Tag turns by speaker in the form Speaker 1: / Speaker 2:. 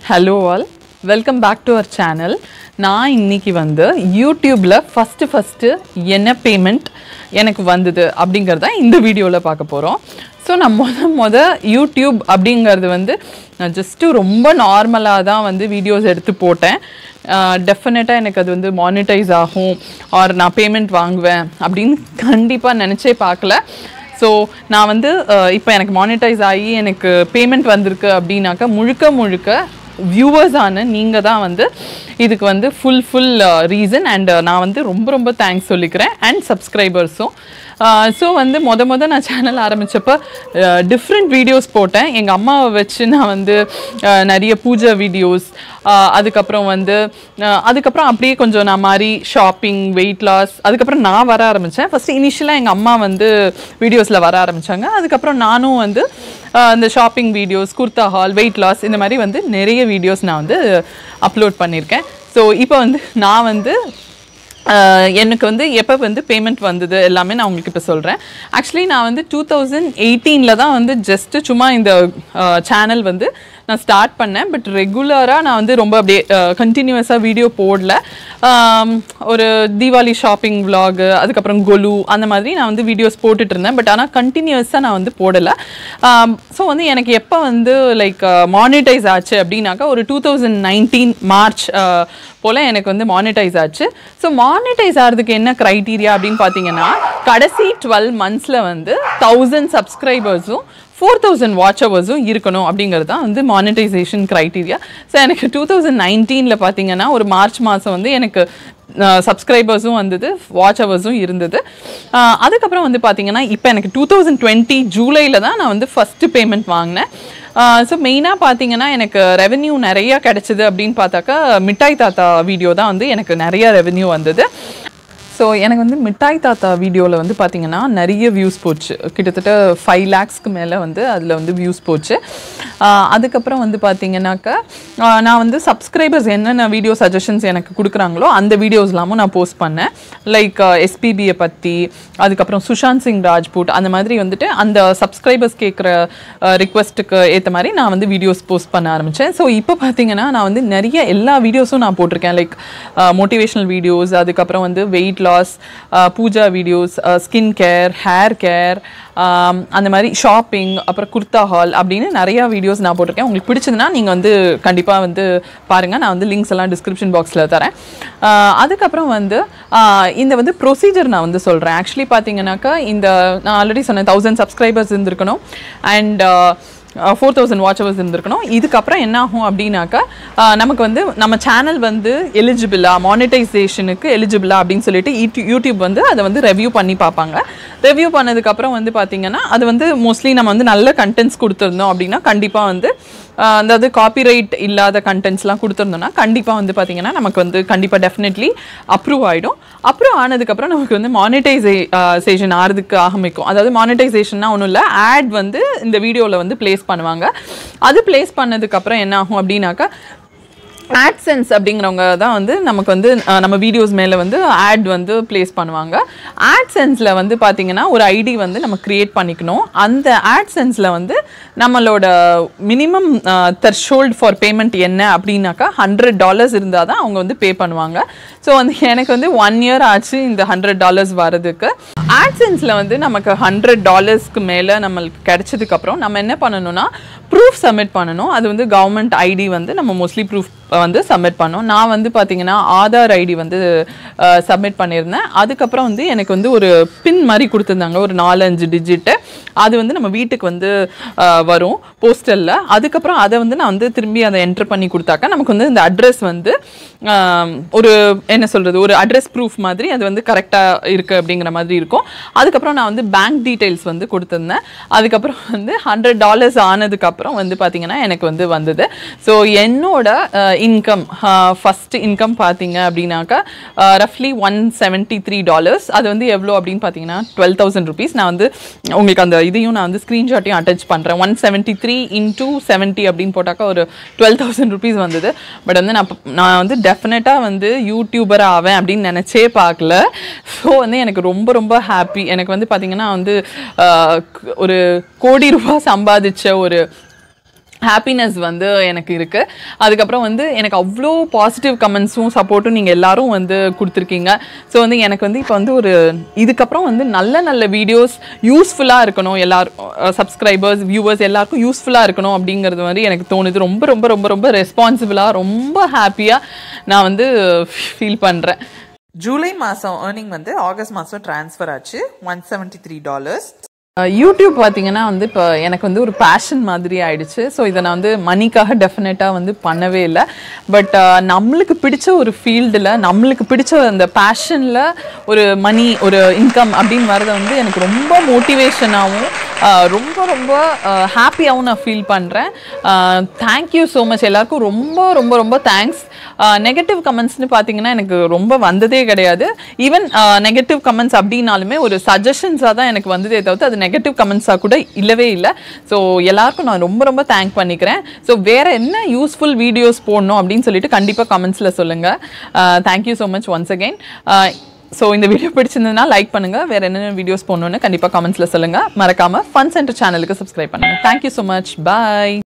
Speaker 1: hello all welcome back to our channel நான் இன்னைக்கு வந்து யூடியூப்பில் ஃபஸ்ட்டு ஃபஸ்ட்டு என்ன பேமெண்ட் எனக்கு வந்தது அப்படிங்கிறத இந்த வீடியோவில் பார்க்க போகிறோம் ஸோ நான் முத முத யூடியூப் அப்படிங்கிறது வந்து நான் ஜஸ்ட்டு ரொம்ப நார்மலாக தான் வந்து வீடியோஸ் எடுத்து போட்டேன் டெஃபினட்டாக எனக்கு அது வந்து மானிட்டைஸ் ஆகும் ஆர் நான் பேமெண்ட் வாங்குவேன் அப்படின்னு கண்டிப்பாக நினச்சே பார்க்கல ஸோ நான் வந்து இப்போ எனக்கு மானிட்டைஸ் ஆகி எனக்கு பேமெண்ட் வந்திருக்கு அப்படின்னாக்கா முழுக்க முழுக்க வியூவர்ஸான நீங்கள் தான் வந்து இதுக்கு வந்து ஃபுல் ஃபுல் ரீசன் அண்ட் நான் வந்து ரொம்ப ரொம்ப தேங்க்ஸ் சொல்லிக்கிறேன் அண்ட் சப்ஸ்கிரைபர்ஸும் ஸோ வந்து மொத மொத நான் சேனல் ஆரம்பித்தப்போ டிஃப்ரெண்ட் வீடியோஸ் போட்டேன் எங்கள் அம்மாவை வச்சு நான் வந்து அஹ், நிறைய பூஜை வீடியோஸ் அதுக்கப்புறம் வந்து அஹ், அதுக்கப்புறம் அப்படியே கொஞ்சம் நான் மாதிரி ஷாப்பிங் வெயிட் லாஸ் அதுக்கப்புறம் நான் வர ஆரம்பித்தேன் ஃபஸ்ட்டு இனிஷியலாக எங்கள் அம்மா வந்து வீடியோஸில் வர ஆரம்பித்தாங்க அதுக்கப்புறம் நானும் வந்து அஹ், இந்த shopping videos kurta haul weight loss இந்த மாதிரி வந்து நிறைய வீடியோஸ் நான் வந்து அப்லோட் பண்ணியிருக்கேன் ஸோ இப்போ வந்து நான் வந்து ஆஹ் எனக்கு வந்து எப்போ வந்து பேமெண்ட் வந்தது எல்லாமே நான் உங்களுக்கு இப்போ சொல்கிறேன் ஆக்சுவலி நான் வந்து டூ தௌசண்ட் எயிட்டீனில் தான் வந்து ஜஸ்ட்டு சும்மா இந்த சேனல் வந்து நான் ஸ்டார்ட் பண்ணேன் பட் ரெகுலராக நான் வந்து ரொம்ப அப்படியே கண்டினியூஸாக வீடியோ போடல ஆம், ஒரு தீபாவளி ஷாப்பிங் vlog அதுக்கப்புறம் கொலு அந்த மாதிரி நான் வந்து வீடியோஸ் போட்டுட்டு இருந்தேன் பட் ஆனால் கண்டினியூஸாக நான் வந்து போடலை ஸோ வந்து எனக்கு எப்போ வந்து லைக் மானிட்டைஸ் ஆச்சு அப்படின்னாக்கா ஒரு டூ தௌசண்ட் நைன்டீன் மார்ச் போல் எனக்கு வந்து மானிட்டைஸ் ஆச்சு ஸோ மானிட்டைஸ் ஆகிறதுக்கு என்ன க்ரைட்டீரியா அப்படின்னு பார்த்தீங்கன்னா கடைசி டுவெல் மந்த்ஸில் வந்து தௌசண்ட் சப்ஸ்கிரைபர்ஸும் ஃபோர் தௌசண்ட் வாட்ச் ஹவர்ஸும் இருக்கணும் அப்படிங்கிறது தான் வந்து மானிட்டைசேஷன் க்ரைட்டீரியா ஸோ எனக்கு டூ தௌசண்ட் நைன்டீனில் பார்த்தீங்கன்னா ஒரு மார்ச் மாதம் வந்து எனக்கு சப்ஸ்கிரைபர்ஸும் வந்தது வாட்ச் ஹவர்ஸும் இருந்தது அஹ் அதுக்கப்புறம் வந்து பார்த்தீங்கன்னா இப்போ எனக்கு டூ தௌசண்ட் டுவெண்ட்டி ஜூலையில் தான் நான் வந்து ஃபஸ்ட்டு பேமெண்ட் வாங்கினேன் ஸோ மெயினாக பார்த்தீங்கன்னா எனக்கு ரெவென்யூ நிறையா கிடைச்சிது அப்படின்னு பார்த்தாக்கா மிட்டாய் தாத்தா வீடியோ தான் வந்து எனக்கு நிறைய ரெவென்யூ வந்தது ஸோ எனக்கு வந்து மிட்டாய் தாத்தா வீடியோவில் வந்து பார்த்தீங்கன்னா நிறைய வியூஸ் போச்சு கிட்டத்தட்ட ஃபைவ் லேக்ஸ்க்கு மேலே வந்து அதில் வந்து வியூஸ் போச்சு ஆஹ் அதுக்கப்புறம் வந்து பார்த்தீங்கன்னாக்கா ஆஹ் நான் வந்து சப்ஸ்கிரைபர்ஸ் என்னென்ன வீடியோ சஜஷன்ஸ் எனக்கு கொடுக்குறாங்களோ அந்த வீடியோஸ் எல்லாமும் நான் போஸ்ட் பண்ணேன் லைக் எஸ்பிபியை பற்றி அதுக்கப்புறம் சுஷாந்த் சிங் ராஜ்பூட் அந்த மாதிரி வந்துட்டு அந்த சப்ஸ்கிரைபர்ஸ் கேட்குற ரிக்வெஸ்ட்டுக்கு ஏற்ற மாதிரி நான் வந்து வீடியோஸ் போஸ்ட் பண்ண ஆரம்பித்தேன் ஸோ இப்போ பார்த்தீங்கன்னா நான் வந்து நிறைய எல்லா வீடியோஸும் நான் போட்டிருக்கேன் லைக் மோட்டிவேஷனல் வீடியோஸ் அதுக்கப்புறம் வந்து weight loss puja videos skin care hair care அந்த மாதிரி ஷாப்பிங் அப்புறம் குர்தா ஹால் அப்படின்னு நிறையா வீடியோஸ் நான் போட்டிருக்கேன் உங்களுக்கு பிடிச்சதுன்னா நீங்கள் வந்து கண்டிப்பாக வந்து பாருங்கள் நான் வந்து லிங்க்ஸ் எல்லாம் டிஸ்கிரிப்ஷன் பாக்ஸில் தரேன் ஆஹ் அதுக்கப்புறம் வந்து ஆஹ் இந்த வந்து ப்ரொசீஜர் நான் வந்து சொல்கிறேன் ஆக்சுவலி பார்த்தீங்கன்னாக்கா இந்த நான் ஆல்ரெடி சொன்னேன் தௌசண்ட் சப்ஸ்கிரைபர்ஸ் இருந்திருக்கணும் and four thousand watch hours இருந்திருக்கணும் இதுக்கப்புறம் என்ன ஆகும் அப்படின்னாக்கா ஆஹ் நமக்கு வந்து நம்ம சேனல் வந்து எலிஜிபிளா மானிட்டைசேஷனுக்கு எலிஜிபிளா அப்படின்னு சொல்லிட்டு யூடியூ- யூடியூப் வந்து அதை வந்து ரெவ்யூ பண்ணி பார்ப்பாங்க ரெவ்யூ பண்ணதுக்கப்புறம் வந்து பார்த்தீங்கன்னா அது வந்து மோஸ்ட்லி நம்ம வந்து நல்ல கண்டென்ட்ஸ் கொடுத்துருந்தோம் அப்படின்னா கண்டிப்பாக வந்து ஆஹ் அதாவது காப்பிரைட் இல்லாத கண்டென்ட்ஸ்லாம் கொடுத்துருந்தோம்னா கண்டிப்பாக வந்து பார்த்தீங்கன்னா நமக்கு வந்து கண்டிப்பாக டெஃபினெட்லி அப்ரூவ் ஆகிடும் அப்ரூவ் ஆனதுக்கப்புறம் நமக்கு வந்து மானிட்டைசேஷன் ஆகிறதுக்கு ஆரம்பிக்கும் அதாவது மானிட்டைசேஷன்னா ஒன்றும் இல்லை ஆட் வந்து இந்த வீடியோவில் வந்து ப்ளேஸ் பண்ணுவாங்க அது ப்ளேஸ் பண்ணதுக்கப்புறம் என்ன ஆகும் அப்படின்னாக்கா ஆட்சென்ஸ் அப்படிங்கிறவங்க தான் வந்து நமக்கு வந்து அஹ், நம்ம வீடியோஸ் மேலே வந்து ஆட் வந்து ப்ளேஸ் பண்ணுவாங்க ஆட்சென்ஸில் வந்து பார்த்தீங்கன்னா ஒரு ஐடி வந்து நம்ம க்ரியேட் பண்ணிக்கணும் அந்த ஆட்சென்ஸில் வந்து நம்மளோட மினிமம் தர்ஷோல்ட் ஃபார் பேமெண்ட் என்ன அப்படின்னாக்கா ஹண்ட்ரட் டாலர்ஸ் இருந்தால் தான் அவங்க வந்து பே பண்ணுவாங்க ஸோ வந்து எனக்கு வந்து ஒன் இயர் ஆச்சு இந்த ஹண்ட்ரட் டாலர்ஸ் வரதுக்கு ஆட்சென்ஸில் வந்து நமக்கு ஹண்ட்ரட் டாலர்ஸ்க்கு மேலே நம்மளுக்கு கிடைச்சதுக்கப்புறம் நம்ம என்ன பண்ணணும்னா ப்ரூஃப் சப்மிட் பண்ணணும் அது வந்து கவர்மெண்ட் ஐடி வந்து நம்ம மோஸ்ட்லி ப்ரூஃப் வந்து சப்மிட் பண்ணோம் நான் வந்து பார்த்தீங்கன்னா ஆதார் ஐடி வந்து சப்மிட் பண்ணியிருந்தேன் அதுக்கப்புறம் வந்து எனக்கு வந்து ஒரு பின் மாதிரி கொடுத்துருந்தாங்க ஒரு நாலஞ்சு டிஜிட்டு அது வந்து நம்ம வீட்டுக்கு வந்து அஹ், வரும் போஸ்டலில் அதுக்கப்புறம் அதை வந்து நான் வந்து திரும்பி அதை என்டர் பண்ணி கொடுத்தாக்கா நமக்கு வந்து இந்த அட்ரஸ் வந்து ஆம், ஒரு என்ன சொல்கிறது ஒரு அட்ரஸ் ப்ரூஃப் மாதிரி அது வந்து கரெக்டாக இருக்குது அப்படிங்கிற மாதிரி இருக்கும் அதுக்கப்புறம் நான் வந்து பேங்க் டீட்டெயில்ஸ் வந்து கொடுத்துருந்தேன் அதுக்கப்புறம் வந்து ஹண்ட்ரட் டாலர்ஸ் ஆனதுக்கப்புறம் வந்து பார்த்தீங்கன்னா எனக்கு வந்து வந்தது ஸோ என்னோட இன்கம் ஃபஸ்ட் இன்கம் பார்த்தீங்க அப்படின்னாக்கா ரஃப்லி ஒன் செவன்ட்டி த்ரீ டாலர்ஸ் அது வந்து எவ்வளோ அப்படின்னு பார்த்தீங்கன்னா டுவெல் தௌசண்ட் ருபீஸ் நான் வந்து உங்களுக்கு அந்த இதையும் நான் வந்து ஸ்க்ரீன்ஷாட்டையும் அட்டாச் பண்ணுறேன் one seventy three into seventy அப்படின்னு போட்டாக்கா ஒரு டுவெல் தௌசண்ட் ருபீஸ் வந்தது பட் வந்து நான் ப- நான் வந்து டெஃபினட்டாக வந்து யூடியூபர் ஆவேன் அப்படின்னு நினச்சே பார்க்கல ஸோ வந்து எனக்கு ரொம்ப ரொம்ப ஹாப்பி எனக்கு வந்து பார்த்தீங்கன்னா வந்து ஆஹ், ஒரு கோடி ரூபாய் சம்பாதிச்ச ஒரு ஹாப்பினஸ் வந்து எனக்கு இருக்குது அதுக்கப்புறம் வந்து எனக்கு அவ்வளோ பாசிட்டிவ் கமெண்ட்ஸும் சப்போர்ட்டும் நீங்கள் எல்லாரும் வந்து கொடுத்துருக்கீங்க ஸோ வந்து எனக்கு வந்து இப்போ வந்து ஒரு இதுக்கப்புறம் வந்து நல்ல நல்ல வீடியோஸ் யூஸ்ஃபுல்லாக இருக்கணும் எல்லாரும் சப்ஸ்கிரைபர்ஸ் வியூவர்ஸ் எல்லாருக்கும் யூஸ்ஃபுல்லாக இருக்கணும் அப்படிங்கிறது மாதிரி எனக்கு தோணுது ரொம்ப ரொம்ப ரொம்ப ரொம்ப ரெஸ்பான்சிபிளாக ரொம்ப ஹாப்பியாக நான் வந்து ஃபீல் பண்ணுறேன்
Speaker 2: ஜூலை மாதம் ஏர்னிங் வந்து ஆகஸ்ட் மாதம் ட்ரான்ஸ்ஃபர் ஆச்சு one seventy three dollars
Speaker 1: YouTube பார்த்தீங்கன்னா வந்து இப்போ எனக்கு வந்து ஒரு பேஷன் மாதிரி ஆயிடுச்சு ஸோ இதை நான் வந்து மணிக்காக டெஃபினட்டாக வந்து பண்ணவே இல்லை பட் நம்மளுக்கு பிடிச்ச ஒரு ஃபீல்டில் நம்மளுக்கு பிடிச்ச அந்த பேஷனில் ஒரு மணி ஒரு இன்கம் அப்படின்னு வரதை வந்து எனக்கு ரொம்ப மோட்டிவேஷனாகவும் ரொம்ப ரொம்ப ஹாப்பியாகவும் நான் ஃபீல் பண்ணுறேன் தேங்க்யூ ஸோ மச் எல்லாருக்கும் ரொம்ப ரொம்ப ரொம்ப தேங்க்ஸ் நெகட்டிவ் கமெண்ட்ஸ்னு பார்த்தீங்கன்னா எனக்கு ரொம்ப வந்ததே கிடையாது ஈவன் நெகட்டிவ் கமெண்ட்ஸ் அப்படின்னாலுமே ஒரு சஜஷன்ஸாக தான் எனக்கு வந்ததே தவிர்த்து அது நெகட்டிவ் கமெண்ட்ஸாக கூட இல்லவே இல்லை ஸோ எல்லாருக்கும் நான் ரொம்ப ரொம்ப தேங்க் பண்ணிக்கிறேன் ஸோ வேறு என்ன யூஸ்ஃபுல் வீடியோஸ் போடணும் அப்படின்னு சொல்லிட்டு கண்டிப்பாக கமெண்ட்ஸில் சொல்லுங்கள் thank you so much once again so இந்த வீடியோ பிடிச்சிருந்ததுன்னா லைக் பண்ணுங்கள் வேறு என்னென்ன வீடியோஸ் போடணுன்னு கண்டிப்பாக கமெண்ட்ஸில் சொல்லுங்கள் மறக்காமல் ஃபன் சென்டர் சேனலுக்கு சப்ஸ்கிரைப் பண்ணுங்கள் தேங்க்யூ ஸோ மச் பாய்